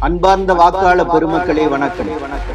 அன்பார்ந்த வாக்காளர் பெருமக்களே வணக்கம்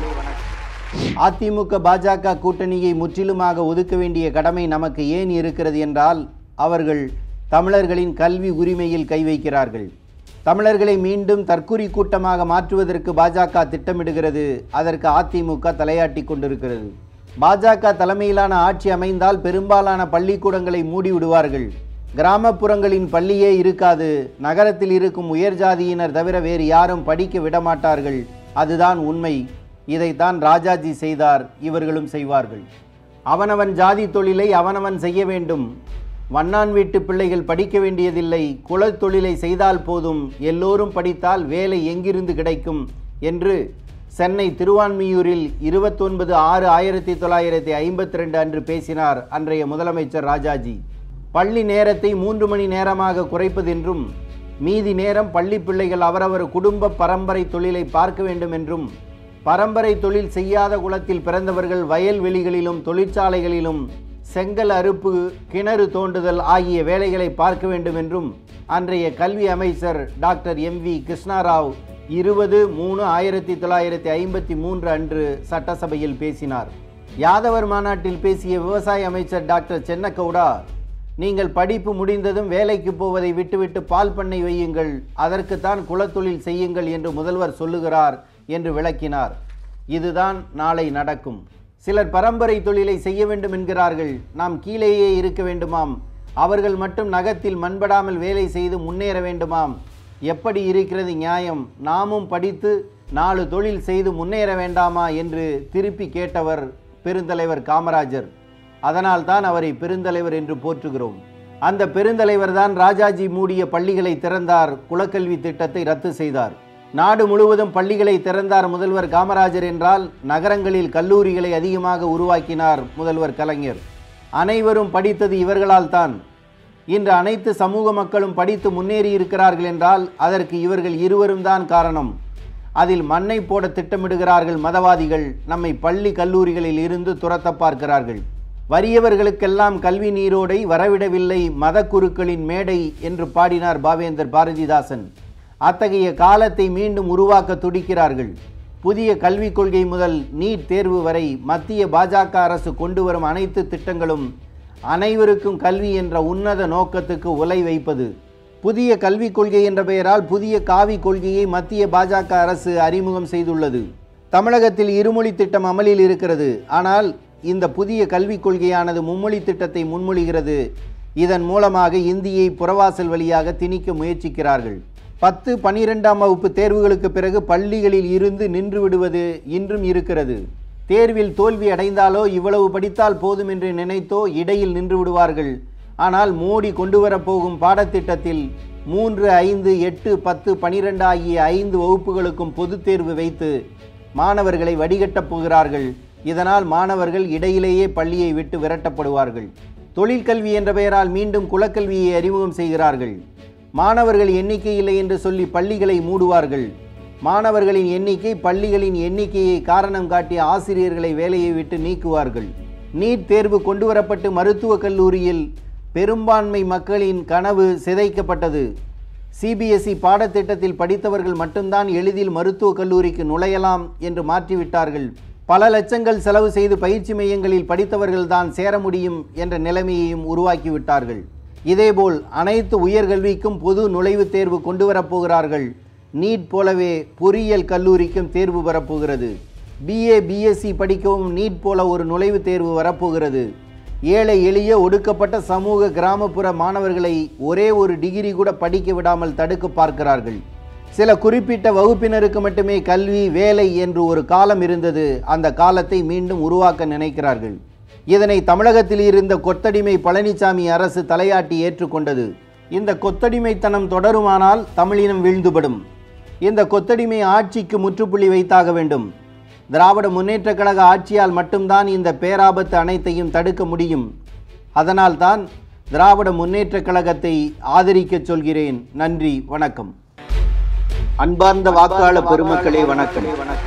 அதிமுக பாஜக கூட்டணியை முற்றிலுமாக ஒதுக்க வேண்டிய கடமை நமக்கு ஏன் இருக்கிறது என்றால் அவர்கள் தமிழர்களின் கல்வி உரிமையில் கை வைக்கிறார்கள் தமிழர்களை மீண்டும் தற்குறி கூட்டமாக மாற்றுவதற்கு பாஜக திட்டமிடுகிறது அதற்கு அதிமுக தலையாட்டி கொண்டிருக்கிறது பாஜக தலைமையிலான ஆட்சி அமைந்தால் பெரும்பாலான பள்ளிக்கூடங்களை மூடி விடுவார்கள் கிராமப்புறங்களின் பள்ளியே இருக்காது நகரத்தில் இருக்கும் உயர் ஜாதியினர் தவிர வேறு யாரும் படிக்க விடமாட்டார்கள் அதுதான் உண்மை இதைத்தான் ராஜாஜி செய்தார் இவர்களும் செய்வார்கள் அவனவன் ஜாதி தொழிலை அவனவன் செய்ய வேண்டும் வண்ணான் வீட்டு பிள்ளைகள் படிக்க வேண்டியதில்லை குலத் தொழிலை செய்தால் போதும் எல்லோரும் படித்தால் வேலை எங்கிருந்து கிடைக்கும் என்று சென்னை திருவான்மியூரில் இருபத்தொன்பது ஆறு ஆயிரத்தி தொள்ளாயிரத்தி ஐம்பத்தி ரெண்டு அன்று பேசினார் அன்றைய முதலமைச்சர் ராஜாஜி பள்ளி நேரத்தை மூன்று மணி நேரமாக குறைப்பதென்றும் மீதி நேரம் பள்ளி பிள்ளைகள் அவரவர் குடும்ப பரம்பரை தொழிலை பார்க்க வேண்டும் என்றும் பரம்பரை தொழில் செய்யாத குலத்தில் பிறந்தவர்கள் வயல்வெளிகளிலும் தொழிற்சாலைகளிலும் செங்கல் அறுப்பு கிணறு தோண்டுதல் ஆகிய வேலைகளை பார்க்க வேண்டும் என்றும் அன்றைய கல்வி அமைச்சர் டாக்டர் எம் வி கிருஷ்ணாராவ் இருபது மூணு ஆயிரத்தி தொள்ளாயிரத்தி ஐம்பத்தி மூன்று அன்று சட்டசபையில் பேசினார் யாதவர் மாநாட்டில் பேசிய விவசாய அமைச்சர் டாக்டர் சென்னகவுடா நீங்கள் படிப்பு முடிந்ததும் வேலைக்கு போவதை விட்டுவிட்டு பால் பண்ணை வையுங்கள் அதற்குத்தான் குலத்தொழில் செய்யுங்கள் என்று முதல்வர் சொல்லுகிறார் என்று விளக்கினார் இதுதான் நாளை நடக்கும் சிலர் பரம்பரை தொழிலை செய்ய வேண்டும் என்கிறார்கள் நாம் கீழேயே இருக்க வேண்டுமாம் அவர்கள் மட்டும் நகத்தில் மண்படாமல் வேலை செய்து முன்னேற வேண்டுமாம் எப்படி இருக்கிறது நியாயம் நாமும் படித்து நாலு தொழில் செய்து முன்னேற வேண்டாமா என்று திருப்பி கேட்டவர் பெருந்தலைவர் காமராஜர் அதனால் தான் அவரை பெருந்தலைவர் என்று போற்றுகிறோம் அந்த பெருந்தலைவர் தான் ராஜாஜி மூடிய பள்ளிகளை திறந்தார் குலக்கல்வி திட்டத்தை ரத்து செய்தார் நாடு முழுவதும் பள்ளிகளை திறந்தார் முதல்வர் காமராஜர் என்றால் நகரங்களில் கல்லூரிகளை அதிகமாக உருவாக்கினார் முதல்வர் கலைஞர் அனைவரும் படித்தது இவர்களால் தான் இன்று அனைத்து சமூக மக்களும் படித்து முன்னேறி இருக்கிறார்கள் என்றால் அதற்கு இவர்கள் இருவரும் தான் காரணம் அதில் மண்ணை போட திட்டமிடுகிறார்கள் மதவாதிகள் நம்மை பள்ளி கல்லூரிகளில் இருந்து துரத்த பார்க்கிறார்கள் வறியவர்களுக்கெல்லாம் கல்வி நீரோடை வரவிடவில்லை மத குருக்களின் மேடை என்று பாடினார் பாவேந்தர் பாரதிதாசன் அத்தகைய காலத்தை மீண்டும் உருவாக்க துடிக்கிறார்கள் புதிய கல்விக் கொள்கை முதல் நீட் தேர்வு வரை மத்திய பாஜக அரசு கொண்டு வரும் அனைத்து திட்டங்களும் அனைவருக்கும் கல்வி என்ற உன்னத நோக்கத்துக்கு உலை வைப்பது புதிய கல்விக் கொள்கை என்ற பெயரால் புதிய காவி கொள்கையை மத்திய பாஜக அரசு அறிமுகம் செய்துள்ளது தமிழகத்தில் இருமொழி திட்டம் அமலில் இருக்கிறது ஆனால் இந்த புதிய கல்விக் கொள்கையானது மும்மொழி திட்டத்தை முன்மொழிகிறது இதன் மூலமாக இந்தியை புறவாசல் வழியாக திணிக்க முயற்சிக்கிறார்கள் பத்து பனிரெண்டாம் வகுப்பு தேர்வுகளுக்கு பிறகு பள்ளிகளில் இருந்து நின்று விடுவது இன்றும் இருக்கிறது தேர்வில் தோல்வி அடைந்தாலோ இவ்வளவு படித்தால் போதும் என்று நினைத்தோ இடையில் நின்று விடுவார்கள் ஆனால் மோடி கொண்டு வரப்போகும் பாடத்திட்டத்தில் மூன்று ஐந்து எட்டு பத்து பனிரெண்டு ஆகிய ஐந்து வகுப்புகளுக்கும் பொதுத் தேர்வு வைத்து மாணவர்களை வடிகட்டப் போகிறார்கள் இதனால் மாணவர்கள் இடையிலேயே பள்ளியை விட்டு விரட்டப்படுவார்கள் தொழிற்கல்வி என்ற பெயரால் மீண்டும் குலக்கல்வியை அறிமுகம் செய்கிறார்கள் மாணவர்கள் எண்ணிக்கை இல்லை என்று சொல்லி பள்ளிகளை மூடுவார்கள் மாணவர்களின் எண்ணிக்கை பள்ளிகளின் எண்ணிக்கையை காரணம் காட்டி ஆசிரியர்களை வேலையை விட்டு நீக்குவார்கள் நீட் தேர்வு கொண்டு வரப்பட்டு மருத்துவக் கல்லூரியில் பெரும்பான்மை மக்களின் கனவு சிதைக்கப்பட்டது சிபிஎஸ்இ பாடத்திட்டத்தில் படித்தவர்கள் மட்டும்தான் எளிதில் மருத்துவக் கல்லூரிக்கு நுழையலாம் என்று மாற்றிவிட்டார்கள் பல லட்சங்கள் செலவு செய்து பயிற்சி மையங்களில் படித்தவர்கள்தான் சேர முடியும் என்ற நிலைமையையும் உருவாக்கிவிட்டார்கள் இதேபோல் அனைத்து உயர்கல்விக்கும் பொது நுழைவுத் தேர்வு கொண்டு வரப்போகிறார்கள் நீட் போலவே பொறியியல் கல்லூரிக்கும் தேர்வு வரப்போகிறது பிஏ பிஎஸ்சி படிக்கவும் நீட் போல ஒரு நுழைவுத் தேர்வு வரப்போகிறது ஏழை எளிய ஒடுக்கப்பட்ட சமூக கிராமப்புற மாணவர்களை ஒரே ஒரு டிகிரி கூட படிக்க விடாமல் தடுக்க பார்க்கிறார்கள் சில குறிப்பிட்ட வகுப்பினருக்கு மட்டுமே கல்வி வேலை என்று ஒரு காலம் இருந்தது அந்த காலத்தை மீண்டும் உருவாக்க நினைக்கிறார்கள் இதனை தமிழகத்தில் இருந்த கொத்தடிமை பழனிசாமி அரசு தலையாட்டி ஏற்றுக்கொண்டது இந்த கொத்தடிமைத்தனம் தொடருமானால் தமிழினம் வீழ்ந்துபடும் இந்த கொத்தடிமை ஆட்சிக்கு முற்றுப்புள்ளி வைத்தாக வேண்டும் திராவிட முன்னேற்றக் கழக ஆட்சியால் மட்டும்தான் இந்த பேராபத்து அனைத்தையும் தடுக்க முடியும் அதனால்தான் திராவிட முன்னேற்றக் கழகத்தை ஆதரிக்கச் சொல்கிறேன் நன்றி வணக்கம் அன்பார்ந்த வாக்காளர் பெருமக்களே வணக்கம்